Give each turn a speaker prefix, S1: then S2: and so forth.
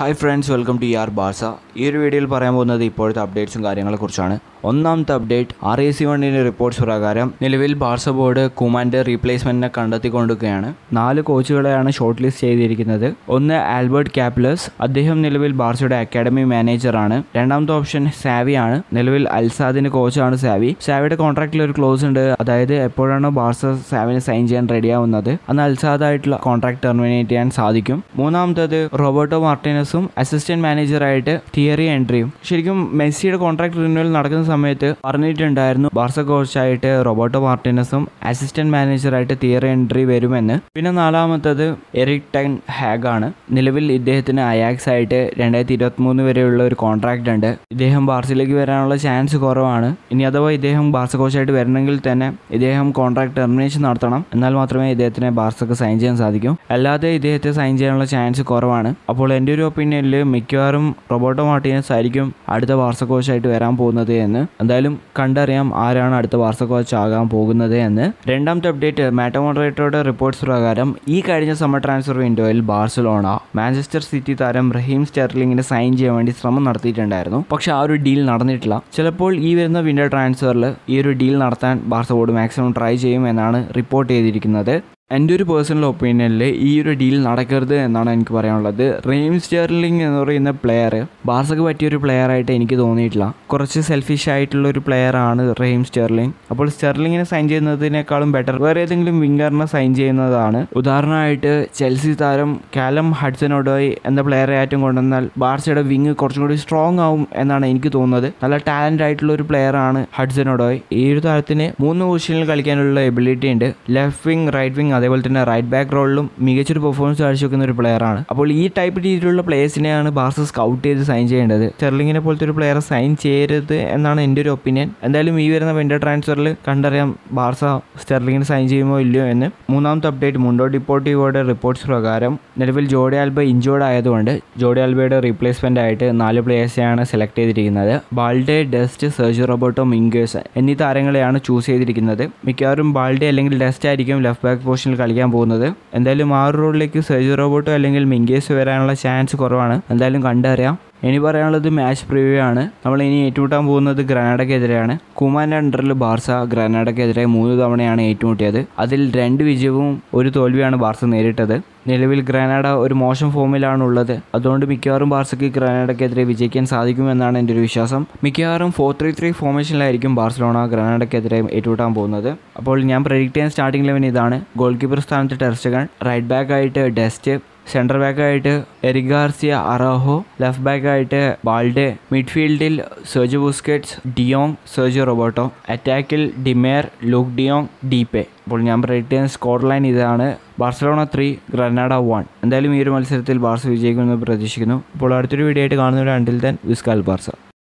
S1: hi friends welcome to R Barca ഈ ഒരു വീഡിയോയിൽ പറയാൻ പോകുന്നത് ഇപ്പോഴത്തെ അപ്ഡേറ്റ്സും കാര്യങ്ങളെക്കുറിച്ചാണ് ഒന്നാമത്തെ അപ്ഡേറ്റ് ആർ എ സി വണ്ണിൻ്റെ റിപ്പോർട്ട്സ് പ്രകാരം നിലവിൽ ബാർസ ബോർഡ് കുമാൻ്റെ റീപ്ലേസ്മെൻറ്റിനെ കണ്ടെത്തിക്കൊണ്ടിരിക്കുകയാണ് നാല് കോച്ചുകളെയാണ് ഷോർട്ട് ലിസ്റ്റ് ചെയ്തിരിക്കുന്നത് ഒന്ന് ആൽബർട്ട് ക്യാപ്ലസ് അദ്ദേഹം നിലവിൽ ബാർസയുടെ അക്കാഡമി മാനേജറാണ് രണ്ടാമത്തെ ഓപ്ഷൻ സാവിയാണ് നിലവിൽ അൽസാദിൻ്റെ കോച്ചാണ് സാവി സാവിയുടെ കോൺട്രാക്റ്റിൽ ഒരു ക്ലോസ് ഉണ്ട് അതായത് എപ്പോഴാണോ ബാർസ സാവിനെ സൈൻ ചെയ്യാൻ റെഡിയാവുന്നത് അന്ന് അൽസാദായിട്ടുള്ള കോൺട്രാക്ട് ടെർമിനേറ്റ് ചെയ്യാൻ സാധിക്കും മൂന്നാമത്തത് റോബർട്ടോ മാർട്ടിനസും അസിസ്റ്റന്റ് മാനേജറായിട്ട് തിയറി എൻട്രിയും ശരിക്കും മെസ്സിയുടെ കോൺട്രാക്ട് റിന്യൂവൽ നടക്കുന്ന സമയത്ത് പറഞ്ഞിട്ടുണ്ടായിരുന്നു ബാർസ കോച്ചായിട്ട് റോബർട്ടോ മാർട്ടിനസും അസിസ്റ്റന്റ് മാനേജറായിട്ട് തിയറി എൻട്രി വരുമെന്ന് പിന്നെ നാലാമത്തത് എറിക് ടെൻ ഹാഗ് ആണ് നിലവിൽ ഇദ്ദേഹത്തിന് അയാക്സ് ആയിട്ട് രണ്ടായിരത്തി ഇരുപത്തി മൂന്ന് വരെയുള്ള ഒരു കോൺട്രാക്ട് ഉണ്ട് ഇദ്ദേഹം ബാർസയിലേക്ക് വരാനുള്ള ചാൻസ് കുറവാണ് ഇനി അഥവാ ഇദ്ദേഹം ബാർസ കോച്ചായിട്ട് വരണമെങ്കിൽ തന്നെ ഇദ്ദേഹം കോൺട്രാക്ട് ടെർമിനേഷൻ നടത്തണം എന്നാൽ മാത്രമേ ഇദ്ദേഹത്തിനെ ബാർസക്ക് സൈൻ ചെയ്യാൻ സാധിക്കൂ അല്ലാതെ ഇദ്ദേഹത്തെ സൈൻ ചെയ്യാനുള്ള ചാൻസ് കുറവാണ് അപ്പോൾ എൻ്റെ ഒരു ഒപ്പീനിയനിൽ മിക്കവാറും റോബോട്ടോ മാർട്ടീനസ് ആയിരിക്കും അടുത്ത ബാർസ കോച്ചായിട്ട് വരാൻ പോകുന്നത് എന്ന് എന്തായാലും കണ്ടറിയാം ആരാണ് അടുത്ത ബാർസ കോച്ച് ആകാൻ പോകുന്നത് എന്ന് രണ്ടാമത്തെ അപ്ഡേറ്റ് മാറ്റോ മോഡറേറ്ററുടെ റിപ്പോർട്ട്സ് പ്രകാരം ഈ കഴിഞ്ഞ സമ്മർ ട്രാൻസ്ഫർ വിൻഡോയിൽ ബാർസലോണ മാഞ്ചസ്റ്റർ സിറ്റി താരം റഹീം സ്റ്റെർലിങ്ങിനെ സൈൻ ചെയ്യാൻ വേണ്ടി ശ്രമം നടത്തിയിട്ടുണ്ടായിരുന്നു പക്ഷെ ആ ഒരു ഡീൽ നടന്നിട്ടില്ല ചിലപ്പോൾ ഈ വരുന്ന വിൻഡോ ട്രാൻസ്ഫറിൽ ഈ ഒരു ഡീൽ നടത്താൻ ബാർസ ബോർഡ് മാക്സിമം ട്രൈ ചെയ്യും എന്നാണ് റിപ്പോർട്ട് ചെയ്തിരിക്കുന്നത് എൻ്റെ ഒരു പേഴ്സണൽ ഒപ്പീനിയനിൽ ഈ ഒരു ഡീൽ നടക്കരുത് എന്നാണ് എനിക്ക് പറയാനുള്ളത് റെയിം സ്റ്റെർലിംഗ് എന്ന് പറയുന്ന പ്ലെയർ ബാർസക്ക് പറ്റിയൊരു പ്ലെയർ ആയിട്ട് എനിക്ക് തോന്നിയിട്ടില്ല കുറച്ച് സെൽഫിഷ് ആയിട്ടുള്ള ഒരു പ്ലെയർ ആണ് റെയിം സ്റ്റെർലിംഗ് അപ്പോൾ സ്റ്റെർലിങ്ങിനെ സൈൻ ചെയ്യുന്നതിനേക്കാളും ബെറ്റർ വേറെ ഏതെങ്കിലും വിംഗറിനെ സൈൻ ചെയ്യുന്നതാണ് ഉദാഹരണമായിട്ട് ചെൽസി താരം കാലം ഹഡ്സനോഡോയ് എന്ന പ്ലെയറെ ആയിട്ടും കൊണ്ടുവന്നാൽ ബാർസയുടെ വിങ് കുറച്ചും കൂടി സ്ട്രോങ് ആവും എന്നാണ് എനിക്ക് തോന്നുന്നത് നല്ല ടാലൻ്റ് ആയിട്ടുള്ള ഒരു പ്ലെയർ ആണ് ഹഡ്സനോഡോയ് ഈ ഒരു താരത്തിന് മൂന്ന് പൊസിഷനിൽ കളിക്കാനുള്ള എബിലിറ്റി ഉണ്ട് ലെഫ്റ്റ് വിങ് റൈറ്റ് വിങ് അതേപോലെ തന്നെ റൈറ്റ് ബാക്ക് റോളിലും മികച്ചൊരു പെർഫോമൻസ് കാഴ്ചവെക്കുന്ന ഒരു പ്ലെയറാണ് അപ്പോൾ ഈ ടൈപ്പ് രീതിയിലുള്ള പ്ലേയേഴ്സിനെയാണ് ബാർസ സ്കൗട്ട് ചെയ്ത് സൈൻ ചെയ്യേണ്ടത് സ്റ്റെർലിങ്ങിനെ പോലത്തെ ഒരു പ്ലെയറെ സൈൻ ചെയ്യരുത് എന്നാണ് എൻ്റെ ഒരു ഒപ്പീനിയൻ എന്തായാലും ഈ വരുന്ന വിൻഡോ ട്രാൻസ്ഫറിൽ കണ്ടറിയാം ബാർസ സ്റ്റെർലിങ്ങിനെ സൈൻ ചെയ്യുമോ ഇല്ലയോ എന്ന് മൂന്നാമത്തെ അപ്ഡേറ്റ് മുണ്ടോ ഡിപ്പോർട്ടീവോയുടെ റിപ്പോർട്ട്സ് പ്രകാരം നിലവിൽ ജോഡി ആൽബ ഇഞ്ചോർഡ് ആയതുകൊണ്ട് ജോഡി ആൽബയുടെ റീപ്ലേസ്മെൻ്റ് ആയിട്ട് നാല് പ്ലേയേഴ്സെയാണ് സെലക്ട് ചെയ്തിരിക്കുന്നത് ബാൾഡെ ഡസ്റ്റ് സെർജി റോബർട്ടോ മിങ്കേഴ്സ് എന്നീ താരങ്ങളെയാണ് ചൂസ് ചെയ്തിരിക്കുന്നത് മിക്കവാറും ബാൾഡെ അല്ലെങ്കിൽ ഡസ്റ്റ് ആയിരിക്കും ലെഫ്റ്റ് ബാക്ക് പൊസിഷനിൽ കളിക്കാൻ പോകുന്നത് എന്തായാലും ആ ഒരു റോളിലേക്ക് സെർജി റോബോട്ടോ അല്ലെങ്കിൽ മിങ്കേസ് വരാനുള്ള ചാൻസ് കുറവാണ് എന്തായാലും കണ്ടറിയാം ഇനി പറയാനുള്ളത് മാച്ച് പ്രിവ്യൂ ആണ് നമ്മൾ ഇനി ഏറ്റുമുട്ടാൻ പോകുന്നത് ഗ്രനാഡയ്ക്കെതിരെയാണ് കുമാൻ്റെ അണ്ടറിൽ ബാർസ ഗ്രനാഡയ്ക്കെതിരെ മൂന്ന് തവണയാണ് ഏറ്റുമുട്ടിയത് അതിൽ രണ്ട് വിജയവും ഒരു തോൽവിയാണ് ബാർസ നേരിട്ടത് നിലവിൽ ഗ്രനാഡ ഒരു മോശം ഫോമിലാണ് ഉള്ളത് അതുകൊണ്ട് മിക്കവാറും ബാർസയ്ക്ക് ഗ്രനാഡയ്ക്കെതിരെ വിജയിക്കാൻ സാധിക്കുമെന്നാണ് എൻ്റെ ഒരു വിശ്വാസം മിക്കവാറും ഫോർ ത്രീ ത്രീ ഫോർമേഷനിലായിരിക്കും ബാർസലോണ ഗ്രനാഡയ്ക്കെതിരെ ഏറ്റുമുട്ടാൻ പോകുന്നത് അപ്പോൾ ഞാൻ പ്രഡിക്റ്റ് ചെയ്യാൻ സ്റ്റാർട്ടിംഗ് ലെവൻ ഇതാണ് ഗോൾ കീപ്പർ സ്ഥാനത്ത് ടെർസ്റ്റഗൺ റൈറ്റ് ബാക്ക് ആയിട്ട് ഡെസ്റ്റ് സെൻറ്റർ ബാക്കായിട്ട് എറിഗാർസിയ അറാഹോ ലെഫ്റ്റ് ബാക്കായിട്ട് ബാൾഡെ മിഡ്ഫീൽഡിൽ Sergi Busquets de Jong Sergi Roberto അറ്റാക്കിൽ ഡിമേർ ലുക്ക് ഡിയോങ് ഡീപെ അപ്പോൾ ഞാൻ പ്രഡിക്റ്റ് ചെയ്യുന്ന സ്കോർ ലൈൻ ഇതാണ് ബാർസലോണ ത്രീ ഗ്രനാഡ വൺ എന്തായാലും ഈ ഒരു മത്സരത്തിൽ ബാർസ വിജയിക്കുമെന്ന് പ്രതീക്ഷിക്കുന്നു അപ്പോൾ അടുത്തൊരു വീഡിയോ ആയിട്ട് കാണുന്നവരെ അണ്ടിൽ ദൻ വിസ്കാൽ ബാർസ